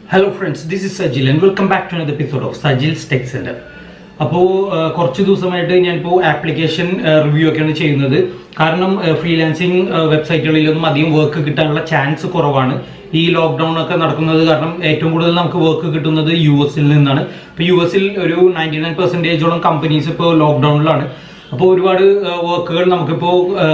hello friends this is Sajil and welcome back to another episode of Sajil's tech centre അപ്പോൾ കുറച്ച് ദിവസമായിട്ട് ഞാനിപ്പോൾ application review ഒക്കെയാണ് ചെയ്യുന്നത് കാരണം ഫ്രീലാൻസിങ് വെബ്സൈറ്റുകളിലൊന്നും അധികം വർക്ക് കിട്ടാനുള്ള ചാൻസ് കുറവാണ് ഈ ലോക്ക്ഡൗൺ ഒക്കെ നടക്കുന്നത് കാരണം ഏറ്റവും കൂടുതൽ നമുക്ക് വർക്ക് കിട്ടുന്നത് യു എസിൽ നിന്നാണ് ഇപ്പോൾ യു എസിൽ ഒരു നയൻറ്റി നയൻ പെർസെൻറ്റേജോളം കമ്പനീസ് ഇപ്പോൾ ലോക്ക്ഡൗണിലാണ് അപ്പോൾ ഒരുപാട് വർക്കുകൾ നമുക്കിപ്പോൾ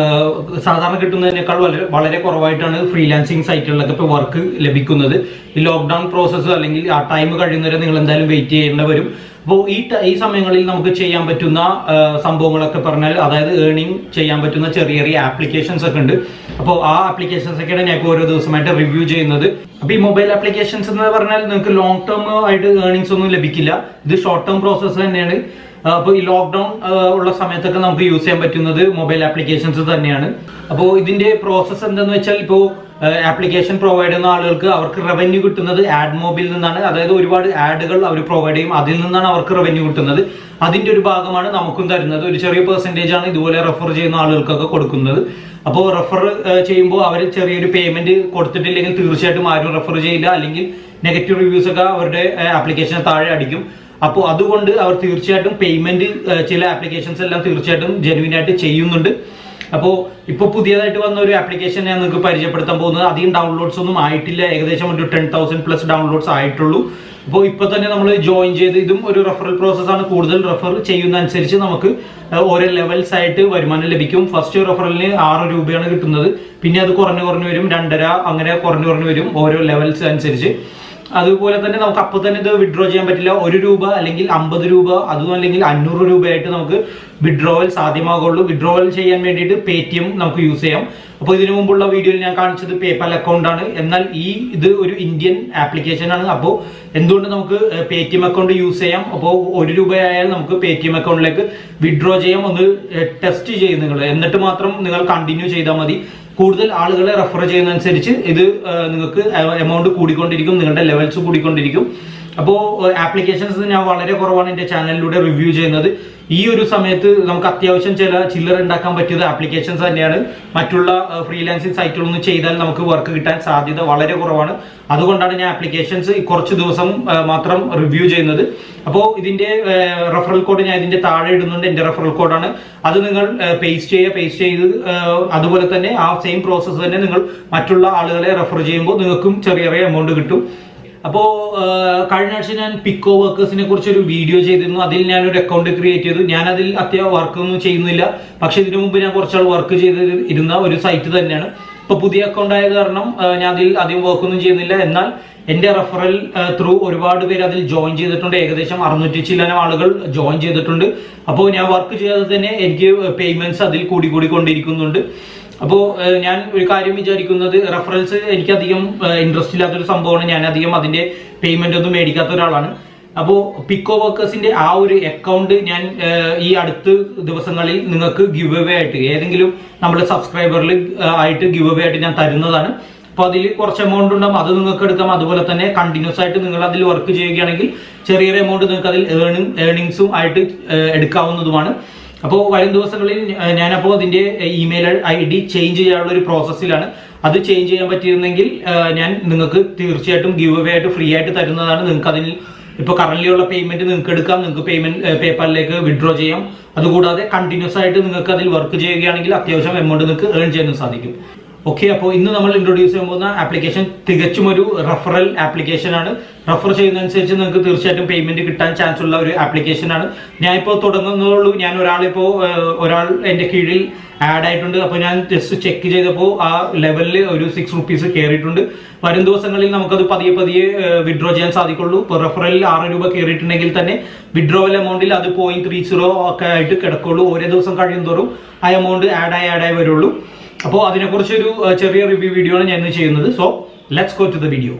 സാധാരണ കിട്ടുന്നതിനേക്കാൾ വളരെ വളരെ കുറവായിട്ടാണ് ഫ്രീലാൻസിങ് സൈറ്റുകളിലൊക്കെ ഇപ്പോൾ വർക്ക് ലഭിക്കുന്നത് ഈ ലോക്ക്ഡൗൺ പ്രോസസ്സ് അല്ലെങ്കിൽ ആ ടൈം കഴിയുന്നവരെ നിങ്ങൾ എന്തായാലും വെയിറ്റ് ചെയ്യേണ്ടി വരും അപ്പോൾ ഈ ട- ഈ സമയങ്ങളിൽ നമുക്ക് ചെയ്യാൻ പറ്റുന്ന ആ, സംഭവങ്ങളൊക്കെ പറഞ്ഞാൽ അതായത് ഏർണിംഗ് ചെയ്യാൻ പറ്റുന്ന ചെറിയ ചെറിയ ആപ്ലിക്കേഷൻസ് ഒക്കെ ഉണ്ട് അപ്പോൾ ആ ആപ്ലിക്കേഷൻസ് ഒക്കെയാണ് ഞാൻ ഇപ്പോൾ ഓരോ ദിവസമായിട്ട് റിവ്യൂ ചെയ്യുന്നത് അപ്പോൾ ഈ മൊബൈൽ ആപ്ലിക്കേഷൻസ് എന്ന് പറഞ്ഞാൽ നിങ്ങൾക്ക് ലോങ് ടേം ആയിട്ട് ഏർണിങ്സ് ഒന്നും ലഭിക്കില്ല ഇത് ഷോർട്ട് ടേം പ്രോസസ്സ് തന്നെയാണ് അപ്പോൾ ഈ ലോക്ക്ഡൗൺ ഉള്ള സമയത്തൊക്കെ നമുക്ക് യൂസ് ചെയ്യാൻ പറ്റുന്നത് മൊബൈൽ ആപ്ലിക്കേഷൻസ് തന്നെയാണ് അപ്പോൾ ഇതിന്റെ പ്രോസസ്സ് എന്തെന്ന് വെച്ചാൽ ഇപ്പോൾ ആപ്ലിക്കേഷൻ പ്രൊവൈഡ് ചെയ്യുന്ന ആളുകൾക്ക് അവർക്ക് റവന്യൂ കിട്ടുന്നത് ആഡ് മോബിൽ നിന്നാണ് അതായത് ഒരുപാട് ആഡുകൾ അവർ പ്രൊവൈഡ് ചെയ്യും അതിൽ നിന്നാണ് അവർക്ക് റവന്യൂ കിട്ടുന്നത് അതിന്റെ ഒരു ഭാഗമാണ് നമുക്കും തരുന്നത് ഒരു ചെറിയ പെർസെൻറ്റേജ് ആണ് ഇതുപോലെ റെഫർ ചെയ്യുന്ന ആളുകൾക്കൊക്കെ കൊടുക്കുന്നത് അപ്പോൾ റെഫർ ചെയ്യുമ്പോൾ അവർ ചെറിയൊരു പേയ്മെന്റ് കൊടുത്തിട്ടില്ലെങ്കിൽ തീർച്ചയായിട്ടും ആരും റെഫർ ചെയ്യില്ല അല്ലെങ്കിൽ നെഗറ്റീവ് റിവ്യൂസ് ഒക്കെ അവരുടെ ആപ്ലിക്കേഷന് താഴെ അടിക്കും അപ്പോൾ അതുകൊണ്ട് അവർ തീർച്ചയായിട്ടും പേയ്മെന്റ് ചില ആപ്ലിക്കേഷൻസ് എല്ലാം തീർച്ചയായിട്ടും ജെനുവിൻ ആയിട്ട് ചെയ്യുന്നുണ്ട് അപ്പോൾ ഇപ്പോൾ പുതിയതായിട്ട് വന്ന ഒരു ആപ്ലിക്കേഷൻ ഞാൻ നിങ്ങൾക്ക് പരിചയപ്പെടുത്താൻ പോകുന്നത് അധികം ഡൗൺലോഡ്സ് ഒന്നും ആയിട്ടില്ല ഏകദേശം ഒരു ടെൻ തൗസൻഡ് പ്ലസ് ഡൗൺലോഡ്സ് ആയിട്ടുള്ളൂ അപ്പോൾ ഇപ്പോൾ തന്നെ നമ്മൾ ജോയിൻ ചെയ്ത് ഇതും ഒരു റെഫറൽ പ്രോസസ് ആണ് കൂടുതൽ റെഫർ ചെയ്യുന്ന അനുസരിച്ച് നമുക്ക് ഏഹ്, ഓരോ ലെവൽസ് ആയിട്ട് വരുമാനം ലഭിക്കും ഫസ്റ്റ് റെഫറലിന് ആറ് രൂപയാണ് കിട്ടുന്നത് പിന്നെ അത് കുറഞ്ഞു കുറഞ്ഞു വരും രണ്ടര അങ്ങനെ കുറഞ്ഞു കുറഞ്ഞു വരും ഓരോ ലെവൽസ് അനുസരിച്ച് അതുപോലെ തന്നെ നമുക്ക് അപ്പോൾ തന്നെ ഇത് വിഡ്രോ ചെയ്യാൻ പറ്റില്ല ഒരു രൂപ അല്ലെങ്കിൽ അമ്പത് രൂപ അതും അല്ലെങ്കിൽ അഞ്ഞൂറ് രൂപയായിട്ട് നമുക്ക് വിഡ്രോവൽ സാധ്യമാകുള്ളൂ വിഡ്രോവൽ ചെയ്യാൻ വേണ്ടിയിട്ട് പേ ടി എം നമുക്ക് യൂസ് ചെയ്യാം അപ്പോൾ ഇതിനു മുമ്പുള്ള വീഡിയോയിൽ ഞാൻ കാണിച്ചത് പേപ്പാൽ അക്കൗണ്ട് ആണ് എന്നാൽ ഈ ഇത് ഒരു ഇന്ത്യൻ ആപ്ലിക്കേഷൻ ആണ് അപ്പോൾ എന്തുകൊണ്ട് നമുക്ക് Paytm account use ചെയ്യാം അപ്പോൾ ഒരു രൂപയായാൽ നമുക്ക് പേ ടി എം അക്കൗണ്ടിലേക്ക് വിഡ്രോ ചെയ്യാം ഒന്ന് ടെസ്റ്റ് ചെയ്യും നിങ്ങൾ എന്നിട്ട് മാത്രം നിങ്ങൾ കണ്ടിന്യൂ ചെയ്താൽ മതി കൂടുതൽ ആളുകളെ റെഫർ ചെയ്യുന്നതനുസരിച്ച് ഇത് ആ, നിങ്ങൾക്ക് എമൗണ്ട് കൂടിക്കൊണ്ടിരിക്കും നിങ്ങളുടെ ലെവൽസ് കൂടിക്കൊണ്ടിരിക്കും അപ്പോൾ ആപ്ലിക്കേഷൻസ് ഞാൻ വളരെ കുറവാണ് എൻ്റെ ചാനലിലൂടെ റിവ്യൂ ചെയ്യുന്നത് ഈ ഒരു സമയത്ത് നമുക്ക് അത്യാവശ്യം ചില ചില്ലറ ഉണ്ടാക്കാൻ പറ്റിയത് ആപ്ലിക്കേഷൻസ് തന്നെയാണ് മറ്റുള്ള ഫ്രീലാൻസിങ് സൈറ്റുകളൊന്നും ചെയ്താൽ നമുക്ക് വർക്ക് കിട്ടാൻ സാധ്യത വളരെ കുറവാണ് അതുകൊണ്ടാണ് ഞാൻ ആപ്ലിക്കേഷൻസ് കുറച്ച് ദിവസം ആ, മാത്രം റിവ്യൂ ചെയ്യുന്നത് അപ്പോൾ ഇതിന്റെ റെഫറൽ കോഡ് ഞാൻ ഇതിന്റെ താഴെ ഇടുന്നുണ്ട് എന്റെ റെഫറൽ കോഡാണ് അത് നിങ്ങൾ പേസ്റ്റ് ചെയ്യുക പേസ്റ്റ് ചെയ്ത് ആ, അതുപോലെ തന്നെ ആ സെയിം പ്രോസസ്സ് തന്നെ നിങ്ങൾ മറ്റുള്ള ആളുകളെ റെഫർ ചെയ്യുമ്പോൾ നിങ്ങൾക്കും ചെറിയ ചെറിയ എമൗണ്ട് കിട്ടും അപ്പോ ആ, കഴിഞ്ഞ ആഴ്ച ഞാൻ പിക്കോ വർക്കേഴ്സിനെ കുറിച്ച് ഒരു വീഡിയോ ചെയ്തിരുന്നു അതിൽ ഞാൻ ഒരു അക്കൗണ്ട് ക്രിയേറ്റ് ചെയ്തു ഞാൻ അതിൽ അത്യാവശ്യം വർക്ക് ഒന്നും ചെയ്യുന്നില്ല പക്ഷെ ഇതിനു മുമ്പ് ഞാൻ കുറച്ചാൾ വർക്ക് ചെയ്ത് ഇരുന്ന ഒരു സൈറ്റ് തന്നെയാണ് ഇപ്പൊ പുതിയ അക്കൗണ്ട് ആയത് കാരണം ആ, ഞാൻ അതിൽ അധികം വർക്ക് ഒന്നും ചെയ്യുന്നില്ല എന്നാൽ എന്റെ റെഫറൽ ത്രൂ ഒരുപാട് പേര് അതിൽ ജോയിൻ ചെയ്തിട്ടുണ്ട് ഏകദേശം അറുന്നൂറ്റി ചില്ലാനം ആളുകൾ ജോയിൻ ചെയ്തിട്ടുണ്ട് അപ്പോൾ ഞാൻ വർക്ക് ചെയ്യാതെ തന്നെ എനിക്ക് പേയ്മെന്റ്സ് അതിൽ കൂടി കൂടി കൊണ്ടിരിക്കുന്നുണ്ട് അപ്പോൾ ഞാൻ ഒരു കാര്യം വിചാരിക്കുന്നത് റെഫറൻസ് എനിക്കധികം ഇൻട്രസ്റ്റ് ഇല്ലാത്തൊരു സംഭവമാണ് ഞാൻ അധികം അതിന്റെ പേയ്മെന്റ് ഒന്നും മേടിക്കാത്ത ഒരാളാണ് അപ്പോൾ പിക്കോ വർക്കേഴ്സിന്റെ ആ ഒരു അക്കൗണ്ട് ഞാൻ ഏഹ്, ഈ അടുത്ത ദിവസങ്ങളിൽ നിങ്ങൾക്ക് ഗിവ് അവേ ആയിട്ട് ഏതെങ്കിലും നമ്മുടെ സബ്സ്ക്രൈബറിൽ ആയിട്ട് ഗിവ് അവേ ആയിട്ട് ഞാൻ തരുന്നതാണ് അപ്പോൾ അതിൽ കുറച്ച് എമൗണ്ട് ഉണ്ടാവും അത് നിങ്ങൾക്ക് എടുക്കാം അതുപോലെ തന്നെ കണ്ടിന്യൂസ് ആയിട്ട് നിങ്ങൾ അതിൽ വർക്ക് ചെയ്യുകയാണെങ്കിൽ ചെറിയൊരു എമൗണ്ട് നിങ്ങൾക്ക് അതിൽ ഏണിംഗ് ഏണിങ്സും ആയിട്ട് ഏഹ്, എടുക്കാവുന്നതുമാണ് അപ്പോൾ വരും ദിവസങ്ങളിൽ ഏഹ്, ഞാനപ്പോൾ അതിന്റെ ഇമെയിൽ ഐ ഡി ചേഞ്ച് ചെയ്യാനുള്ള ഒരു പ്രോസസ്സിലാണ് അത് ചേഞ്ച് ചെയ്യാൻ പറ്റിയിരുന്നെങ്കിൽ ഏഹ്, ഞാൻ നിങ്ങൾക്ക് തീർച്ചയായിട്ടും ഗിവ് അവേ ആയിട്ട് ഫ്രീ ആയിട്ട് തരുന്നതാണ് നിങ്ങൾക്ക് അതിൽ ഇപ്പൊ കറന്റ് ഉള്ള പേയ്മെന്റ് നിങ്ങൾക്ക് എടുക്കാം നിങ്ങൾക്ക് പേയ്മെന്റ് പേപ്പാലിലേക്ക് വിഡ്രോ ചെയ്യാം അതുകൂടാതെ കണ്ടിന്യൂസ് ആയിട്ട് നിങ്ങൾക്ക് അതിൽ വർക്ക് ചെയ്യുകയാണെങ്കിൽ അത്യാവശ്യം എമൗണ്ട് നിങ്ങൾക്ക് ഏൺ ചെയ്യാനും സാധിക്കും ഓക്കെ അപ്പോൾ ഇന്ന് നമ്മൾ ഇൻട്രൊഡ്യൂസ് ചെയ്യാൻ പോകുന്ന ആപ്ലിക്കേഷൻ തികച്ചും ഒരു റെഫറൽ ആപ്ലിക്കേഷൻ ആണ് റെഫർ ചെയ്യുന്നതനുസരിച്ച് നിങ്ങൾക്ക് തീർച്ചയായിട്ടും പേയ്മെന്റ് കിട്ടാൻ ചാൻസ് ഉള്ള ഒരു ആപ്ലിക്കേഷൻ ആണ് ഞാൻ ഇപ്പോൾ തുടങ്ങുന്നതുള്ളൂ ഞാൻ ഒരാളിപ്പോൾ ഒരാൾ എൻ്റെ കീഴിൽ ആഡ് ആയിട്ടുണ്ട് അപ്പോൾ ഞാൻ ജസ്റ്റ് ചെക്ക് ചെയ്തപ്പോൾ ആ ലെവലിൽ ഒരു സിക്സ് റുപ്പീസ് കയറിയിട്ടുണ്ട് വരും ദിവസങ്ങളിൽ നമുക്കത് പതിയെ പതിയെ വിഡ്രോ ചെയ്യാൻ സാധിക്കുള്ളൂ ഇപ്പോൾ റെഫറലിൽ ആറ് രൂപ കയറിയിട്ടുണ്ടെങ്കിൽ തന്നെ വിഡ്രോവൽ എമൗണ്ടിൽ അത് പോയിന്റ് ത്രീ സീറോ ഒക്കെ ആയിട്ട് കിടക്കുള്ളൂ ഓരോ ദിവസം കഴിയും തോറും ആ എമൗണ്ട് ആഡായി ആഡായി വരുള്ളൂ അപ്പോൾ അതിനെക്കുറിച്ചൊരു ഏഹ്, ചെറിയ റിവ്യൂ വീഡിയോ ആണ് ഞാൻ ഇന്ന് ചെയ്യുന്നത് so let's go to the video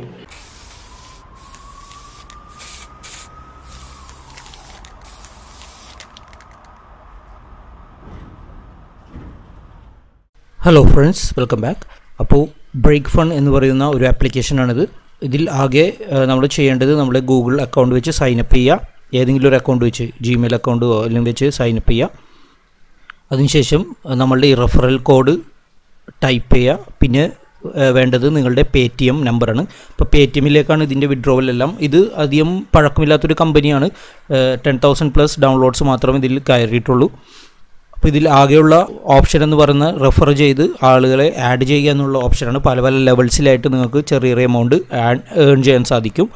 hello friends welcome back അപ്പോൾ ബ്രേക്ക് ഫൺ എന്ന് പറയുന്ന ഒരു ആപ്ലിക്കേഷനാണിത് ഇതിൽ ആകെ നമ്മൾ ചെയ്യേണ്ടത് നമ്മുടെ ഗൂഗിൾ അക്കൗണ്ട് വെച്ച് സൈനപ്പ് ചെയ്യുക ഏതെങ്കിലും ഒരു അക്കൗണ്ട് വെച്ച് ജിമെയിൽ അക്കൗണ്ട് എല്ലാം വെച്ച് സൈനപ്പ് ചെയ്യുക അതിനുശേഷം നമ്മളുടെ ഈ റെഫറൽ കോഡ് ടൈപ്പ് ചെയ്യുക പിന്നെ ഏഹ്, വേണ്ടത് നിങ്ങളുടെ പേ ടി എം നമ്പറാണ് ഇപ്പോൾ പേ ടി എമ്മിലേക്കാണ് ഇതിൻ്റെ വിഡ്രോവൽ എല്ലാം ഇത് അധികം പഴക്കമില്ലാത്തൊരു കമ്പനിയാണ് ടെൻ തൗസൻഡ് പ്ലസ് ഡൗൺലോഡ്സ് മാത്രമേ ഇതിൽ കയറിയിട്ടുള്ളൂ അപ്പോൾ ഇതിൽ ആകെയുള്ള ഓപ്ഷൻ എന്ന് പറയുന്നത് റെഫർ ചെയ്ത് ആളുകളെ ആഡ് ചെയ്യുക എന്നുള്ള ഓപ്ഷനാണ് പല പല ലെവൽസിലായിട്ട് നിങ്ങൾക്ക് ചെറിയ ചെറിയ എമൗണ്ട് ഏൺ ചെയ്യാൻ സാധിക്കും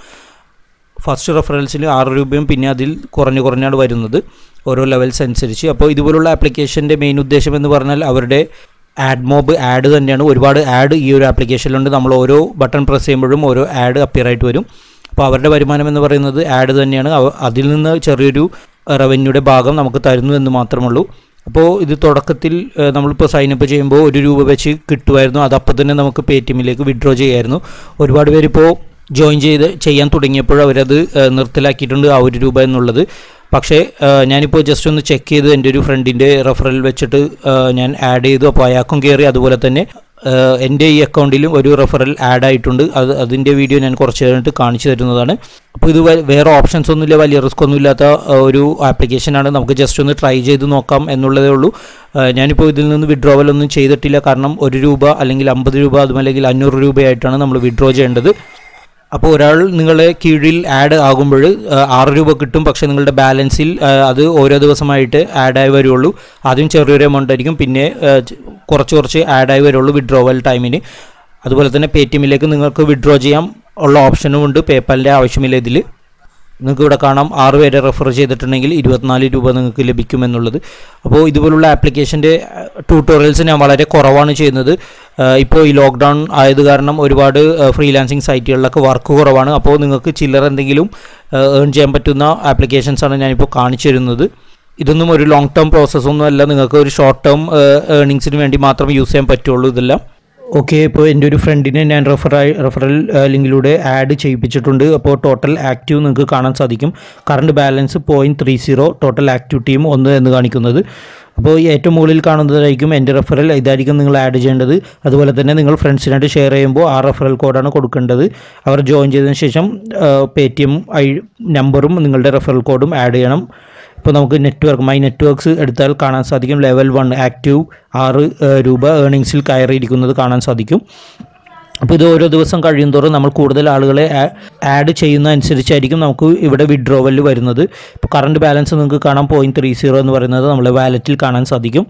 ഫസ്റ്റ് റെഫറൻസിൽ ആറ് രൂപയും പിന്നെ അതിൽ കുറഞ്ഞു കുറഞ്ഞാണ് വരുന്നത് ഓരോ ലെവൽസ് അനുസരിച്ച് അപ്പോൾ ഇതുപോലുള്ള ആപ്ലിക്കേഷൻ്റെ മെയിൻ ഉദ്ദേശം എന്ന് പറഞ്ഞാൽ അവരുടെ ആഡ് മോബ് ആഡ് തന്നെയാണ് ഒരുപാട് ആഡ് ഈ ഒരു ആപ്ലിക്കേഷനിലുണ്ട് നമ്മൾ ഓരോ ബട്ടൺ പ്രസ് ചെയ്യുമ്പോഴും ഓരോ ആഡ് അപ്പിയർ ആയിട്ട് വരും അപ്പോൾ അവരുടെ വരുമാനം എന്ന് പറയുന്നത് ആഡ് തന്നെയാണ് അവ- അതിൽ നിന്ന് ചെറിയൊരു റവന്യൂയുടെ ഭാഗം നമുക്ക് തരുന്നു എന്ന് മാത്രമുള്ളൂ അപ്പോൾ ഇത് തുടക്കത്തിൽ ഏഹ്, നമ്മളിപ്പോൾ സൈനപ്പ് ചെയ്യുമ്പോൾ ഒരു രൂപ വെച്ച് കിട്ടുമായിരുന്നു അത് അപ്പോൾ തന്നെ നമുക്ക് പേ ടി എമ്മിലേക്ക് വിഡ്രോ ചെയ്യായിരുന്നു ഒരുപാട് പേരിപ്പോൾ ജോയിൻ ചെയ്ത് ചെയ്യാൻ തുടങ്ങിയപ്പോൾ അവരത് ഏഹ്, നിർത്തലാക്കിയിട്ടുണ്ട് ആ ഒരു രൂപ എന്നുള്ളത് പക്ഷേ ഏഹ്, ഞാനിപ്പോൾ ജസ്റ്റ് ഒന്ന് ചെക്ക് ചെയ്ത് എൻ്റെ ഒരു ഫ്രണ്ടിൻ്റെ റെഫറൽ വെച്ചിട്ട് ഏഹ്, ഞാൻ ആഡ് ചെയ്തു അപ്പോൾ അയാൾക്കും കയറി അതുപോലെ തന്നെ ഏഹ്, എൻ്റെ ഈ അക്കൗണ്ടിലും ഒരു റെഫറൽ ആഡ് ആയിട്ടുണ്ട് അത് അതിൻ്റെ വീഡിയോ ഞാൻ കുറച്ച് കഴിഞ്ഞിട്ട് കാണിച്ചു തരുന്നതാണ് അപ്പോൾ ഇത് വേ- വേറെ ഓപ്ഷൻസ് ഒന്നുമില്ല വലിയ റിസ്ക് ഒന്നും ഇല്ലാത്ത ഏഹ്, ഒരു ആപ്ലിക്കേഷനാണ് നമുക്ക് ജസ്റ്റ് ഒന്ന് ട്രൈ ചെയ്ത് നോക്കാം എന്നുള്ളതേ ഉള്ളൂ ഏഹ്, ഞാനിപ്പോൾ ഇതിൽ നിന്ന് വിഡ്രോവൽ ഒന്നും ചെയ്തിട്ടില്ല കാരണം ഒരു രൂപ അല്ലെങ്കിൽ അമ്പത് രൂപ അതുമല്ലെങ്കിൽ അഞ്ഞൂറ് രൂപയായിട്ടാണ് നമ്മൾ വിഡ്രോ ചെയ്യേണ്ടത് അപ്പോൾ ഒരാൾ നിങ്ങളെ കീഴിൽ ആഡ് ആകുമ്പോൾ ആറ് രൂപ കിട്ടും പക്ഷേ നിങ്ങളുടെ ബാലൻസിൽ ആ, അത് ഓരോ ദിവസമായിട്ട് ആഡായി വരുള്ളൂ ആദ്യം ചെറിയൊരു എമൗണ്ട് ആയിരിക്കും പിന്നെ ആ, ച- കുറച്ച് കുറച്ച് ആഡായി വരുള്ളൂ വിഡ്രോവൽ ടൈമിന് അതുപോലെ തന്നെ പേ ടി എമ്മിലേക്ക് നിങ്ങൾക്ക് വിഡ്രോ ചെയ്യാൻ ഉള്ള ഓപ്ഷനും ഉണ്ട് പേപ്പാലിൻ്റെ ആവശ്യമില്ല ഇതിൽ നിങ്ങൾക്ക് ഇവിടെ കാണാം ആറ് പേരെ റെഫർ ചെയ്തിട്ടുണ്ടെങ്കിൽ ഇരുപത്തിനാല് രൂപ നിങ്ങൾക്ക് ലഭിക്കുമെന്നുള്ളത് അപ്പോൾ ഇതുപോലുള്ള ആപ്ലിക്കേഷൻ്റെ ട്യൂട്ടോറിയൽസ് ഞാൻ വളരെ കുറവാണ് ചെയ്യുന്നത് ആഹ് ഇപ്പോൾ ഈ ലോക്ക്ഡൗൺ ആയത് കാരണം ഒരുപാട് ഫ്രീലാൻസിങ് സൈറ്റുകളിലൊക്കെ വർക്ക് കുറവാണ് അപ്പോൾ നിങ്ങൾക്ക് ചില്ലറ എന്തെങ്കിലും ഏൺ ചെയ്യാൻ പറ്റുന്ന ആപ്ലിക്കേഷൻസാണ് ഞാനിപ്പോൾ കാണിച്ചു തരുന്നത് ഇതൊന്നും ഒരു ലോങ് ടേം പ്രോസസ്സൊന്നും അല്ല നിങ്ങൾക്ക് ഒരു ഷോർട്ട് ടേം ഏർണിങ്സിന് വേണ്ടി മാത്രം യൂസ് ചെയ്യാൻ പറ്റുള്ളൂ ഇതെല്ലാം ഓക്കെ ഇപ്പോൾ എൻ്റെ ഒരു ഫ്രണ്ടിനെ ഞാൻ റെഫറായി റെഫറൽ ലിങ്കിലൂടെ ആഡ് ചെയ്യിപ്പിച്ചിട്ടുണ്ട് അപ്പോൾ ടോട്ടൽ ആക്റ്റീവ് നിങ്ങൾക്ക് കാണാൻ സാധിക്കും current balance point three zero total ആക്ടിവിറ്റിയും ഒന്ന് എന്ന് കാണിക്കുന്നത് അപ്പോൾ ഈ ഏറ്റവും മുകളിൽ കാണുന്നതായിരിക്കും എൻ്റെ റെഫറൽ ഇതായിരിക്കും നിങ്ങൾ ആഡ് ചെയ്യേണ്ടത് അതുപോലെ തന്നെ നിങ്ങൾ ഫ്രണ്ട്സിനായിട്ട് ഷെയർ ചെയ്യുമ്പോൾ ആ റെഫറൽ കോഡാണ് കൊടുക്കേണ്ടത് അവർ ജോയിൻ ചെയ്തതിന് ശേഷം പേ ടി എം ഐ നമ്പറും നിങ്ങളുടെ റെഫറൽ കോഡും ആഡ് ചെയ്യണം ഇപ്പോൾ നമുക്ക് നെറ്റ്വർക്ക് മൈ നെറ്റ്വർക്ക്സ് എടുത്താൽ കാണാൻ സാധിക്കും ലെവൽ വൺ ആക്റ്റീവ് ആറ് ഏഹ്, രൂപ ഏർണിങ്സിൽ കയറിയിരിക്കുന്നത് കാണാൻ സാധിക്കും അപ്പോൾ ഇത് ഓരോ ദിവസം കഴിയുന്തോറും നമ്മൾ കൂടുതൽ ആളുകളെ ആഡ് ചെയ്യുന്ന അനുസരിച്ചായിരിക്കും നമുക്ക് ഇവിടെ വിഡ്രോവൽ വരുന്നത് ഇപ്പോൾ കറണ്ട് ബാലൻസ് നിങ്ങൾക്ക് കാണാം പോയിൻറ്റ് ത്രീ സീറോ എന്ന് പറയുന്നത് നമ്മളെ വാലറ്റിൽ കാണാൻ സാധിക്കും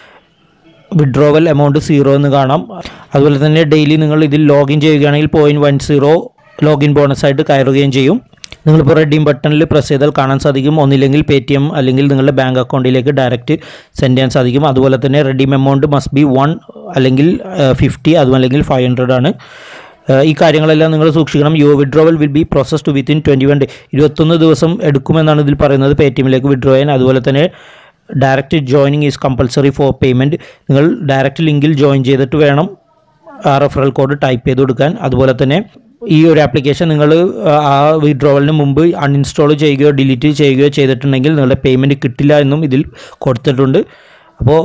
വിഡ്രോവൽ എമൗണ്ട് സീറോ എന്ന് കാണാം അതുപോലെ തന്നെ ഡെയിലി നിങ്ങൾ ഇതിൽ ലോഗിൻ ചെയ്യുകയാണെങ്കിൽ പോയിൻറ്റ് വൺ സീറോ ലോഗിൻ ബോണസായിട്ട് കയറുകയും ചെയ്യും നിങ്ങളിപ്പോൾ റെഡീം ബട്ടണിൽ പ്രസ് ചെയ്താൽ കാണാൻ സാധിക്കും ഒന്നില്ലെങ്കിൽ പേ ടി എം അല്ലെങ്കിൽ നിങ്ങളുടെ ബാങ്ക് അക്കൗണ്ടിലേക്ക് ഡയറക്റ്റ് സെൻഡ് ചെയ്യാൻ സാധിക്കും അതുപോലെ തന്നെ redeem amount must be one അല്ലെങ്കിൽ ഫിഫ്റ്റി അതും അല്ലെങ്കിൽ ഫൈവ് ഹൺഡ്രഡ് ആണ് ഏഹ് ഈ കാര്യങ്ങളെല്ലാം നിങ്ങൾ സൂക്ഷിക്കണം your withdrawal will be processed within twenty one day ഇരുപത്തൊന്ന് ദിവസം എടുക്കുമെന്നാണ് ഇതിൽ പറയുന്നത് പേ ടി എമ്മിലേക്ക് വിഡ്രോ ചെയ്യാൻ അതുപോലെ തന്നെ direct joining is compulsory for payment നിങ്ങൾ ഡയറക്റ്റ് ലിങ്കിൽ ജോയിൻ ചെയ്തിട്ട് വേണം ആ റെഫറൽ കോഡ് ടൈപ്പ് ചെയ്ത് കൊടുക്കാൻ അതുപോലെ തന്നെ ഈ ഒരു ആപ്ലിക്കേഷൻ നിങ്ങൾ ആ വിഡ്രോവലിന് മുമ്പ് അൺഇൻസ്റ്റാൾ ചെയ്യുകയോ ഡിലീറ്റ് ചെയ്യുകയോ ചെയ്തിട്ടുണ്ടെങ്കിൽ നിങ്ങളുടെ പേയ്മെൻറ്റ് കിട്ടില്ല എന്നും ഇതിൽ കൊടുത്തിട്ടുണ്ട് അപ്പോൾ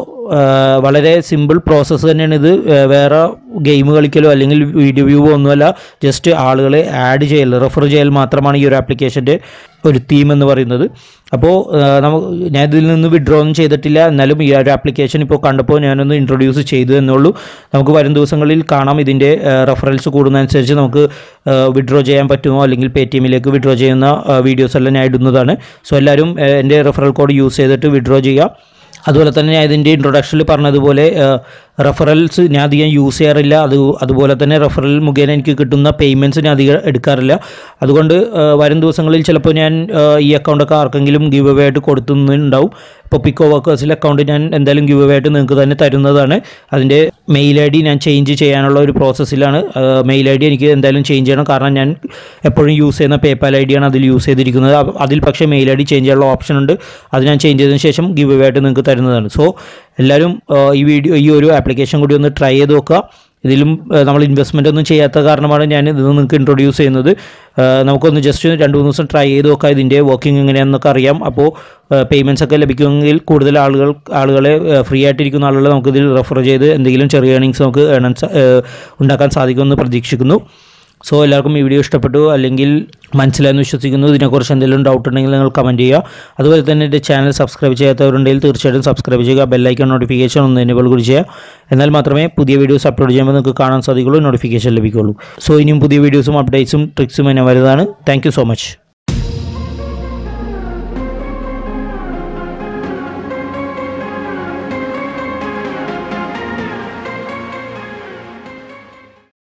വളരെ സിമ്പിൾ പ്രോസസ്സ് തന്നെയാണ് ഇത് ആ, വേറെ ഗെയിം കളിക്കലോ അല്ലെങ്കിൽ വീഡിയോ വ്യൂ ഒന്നുമല്ല ജസ്റ്റ് ആളുകളെ ആഡ് ചെയ്യൽ റെഫർ ചെയ്യൽ മാത്രമാണ് ഈ ഒരു ആപ്ലിക്കേഷൻ്റെ ഒരു തീം എന്ന് പറയുന്നത് അപ്പോൾ നമുക്ക് ഞാൻ ഇതിൽ നിന്ന് വിഡ്രോ ഒന്നും ചെയ്തിട്ടില്ല എന്നാലും ഈ ഒരു ആപ്ലിക്കേഷൻ ഇപ്പോൾ കണ്ടപ്പോൾ ഞാനൊന്ന് ഇൻട്രൊഡ്യൂസ് ചെയ്തു എന്നുള്ളൂ നമുക്ക് വരും ദിവസങ്ങളിൽ കാണാം ഇതിൻ്റെ റെഫറൻസ് കൂടുന്നതനുസരിച്ച് നമുക്ക് വിഡ്രോ ചെയ്യാൻ പറ്റുമോ അല്ലെങ്കിൽ പേ ടി എമ്മിലേക്ക് വിഡ്രോ ചെയ്യുന്ന വീഡിയോസ് എല്ലാം ഞാൻ ഇടുന്നതാണ് സോ എല്ലാവരും ആ, എൻ്റെ റെഫറൽ കോഡ് യൂസ് ചെയ്തിട്ട് വിഡ്രോ ചെയ്യുക അതുപോലെ തന്നെ ഞാൻ ഇതിൻ്റെ ഇൻട്രൊഡക്ഷനിൽ പറഞ്ഞതുപോലെ റെഫറൽസ് ഞാൻ അധികം യൂസ് ചെയ്യാറില്ല അത് അതുപോലെ തന്നെ റെഫറൽ മുഖേന എനിക്ക് കിട്ടുന്ന പേയ്മെൻറ്റ്സ് ഞാൻ അധികം എടുക്കാറില്ല അതുകൊണ്ട് ആ, വരും ദിവസങ്ങളിൽ ചിലപ്പോൾ ഞാൻ ആ, ഈ അക്കൗണ്ടൊക്കെ ആർക്കെങ്കിലും ഗിവ് അവേ ആയിട്ട് കൊടുത്തുന്നുണ്ടാവും ഇപ്പോൾ പിക്കോ വർക്കേഴ്സിലെ അക്കൗണ്ട് ഞാൻ എന്തായാലും ഗിവ് അവേ ആയിട്ട് നിങ്ങൾക്ക് തന്നെ തരുന്നതാണ് അതിൻ്റെ മെയിൽ ഐ ഡി ഞാൻ ചേഞ്ച് ചെയ്യാനുള്ള ഒരു പ്രോസസ്സിലാണ് മെയിൽ ഐ ഡി എനിക്ക് എന്തായാലും ചേഞ്ച് ചെയ്യണം കാരണം ഞാൻ എപ്പോഴും യൂസ് ചെയ്യുന്ന പേപ്പാൽ ഐ ഡിയാണ് അതിൽ യൂസ് ചെയ്തിരിക്കുന്നത് അപ്പ- അതിൽ പക്ഷേ മെയിൽ ഐ ഡി ചേഞ്ച് ചെയ്യാനുള്ള ഓപ്ഷൻ ഉണ്ട് അത് ഞാൻ ചേഞ്ച് ചെയ്തതിന് ശേഷം ഗിവ് അവേ ആയിട്ട് നിങ്ങൾക്ക് തരുന്നതാണ് സോ എല്ലാവരും ആ, ഈ വീഡിയോ ഈ ഒരു ആപ്ലിക്കേഷൻ കൂടി ഒന്ന് ട്രൈ ചെയ്ത് നോക്കുക ഇതിലും ആ, നമ്മൾ ഇൻവെസ്റ്റ്മെൻ്റ് ഒന്നും ചെയ്യാത്ത കാരണമാണ് ഞാൻ ഇത് നിങ്ങൾക്ക് ഇൻട്രൊഡ്യൂസ് ചെയ്യുന്നത് ആ, നമുക്കൊന്ന് ജസ്റ്റ് രണ്ട് മൂന്ന് ദിവസം ട്രൈ ചെയ്ത് നോക്കാം ഇതിൻ്റെ വർക്കിംഗ് എങ്ങനെയാണെന്നൊക്കെ അറിയാം അപ്പോൾ പേയ്മെൻറ്റ്സ് ഒക്കെ ലഭിക്കുമെങ്കിൽ കൂടുതൽ ആളുകൾ ആളുകളെ ഫ്രീ ആയിട്ടിരിക്കുന്ന ആളുകളെ നമുക്കിതിൽ റെഫർ ചെയ്ത് എന്തെങ്കിലും ചെറിയ ഏണിങ്സ് നമുക്ക് earn സാ- ആ, ഉണ്ടാക്കാൻ സാധിക്കുമെന്ന് പ്രതീക്ഷിക്കുന്നു സോ എല്ലാവർക്കും ഈ വീഡിയോ ഇഷ്ടപ്പെട്ടു അല്ലെങ്കിൽ മനസ്സിലായെന്ന് വിശ്വസിക്കുന്നു ഇതിനെക്കുറിച്ച് എന്തെങ്കിലും ഡൗട്ട് ഉണ്ടെങ്കിൽ നിങ്ങൾ കമൻറ്റ് ചെയ്യുക അതുപോലെ തന്നെ എൻ്റെ ചാനൽ സബ്സ്ക്രൈബ് ചെയ്യാത്തവരുണ്ടെങ്കിൽ തീർച്ചയായിട്ടും സബ്സ്ക്രൈബ് ചെയ്യുക ബെല്ലൈക്കൺ നോട്ടിഫിക്കേഷൻ ഒന്ന് എനേബിൾ കൂടി ചെയ്യുക എന്നാൽ മാത്രമേ പുതിയ വീഡിയോസ് അപ്ലോഡ് ചെയ്യുമ്പോൾ നിങ്ങൾക്ക് കാണാൻ സാധിക്കുള്ളൂ നോട്ടിഫിക്കേഷൻ ലഭിക്കുള്ളൂ സോ ഇനിയും പുതിയ വീഡിയോസും അപ്ഡേറ്റ്സും ട്രിക്സും എന്നെ വരുന്നതാണ് താങ്ക് സോ മച്ച്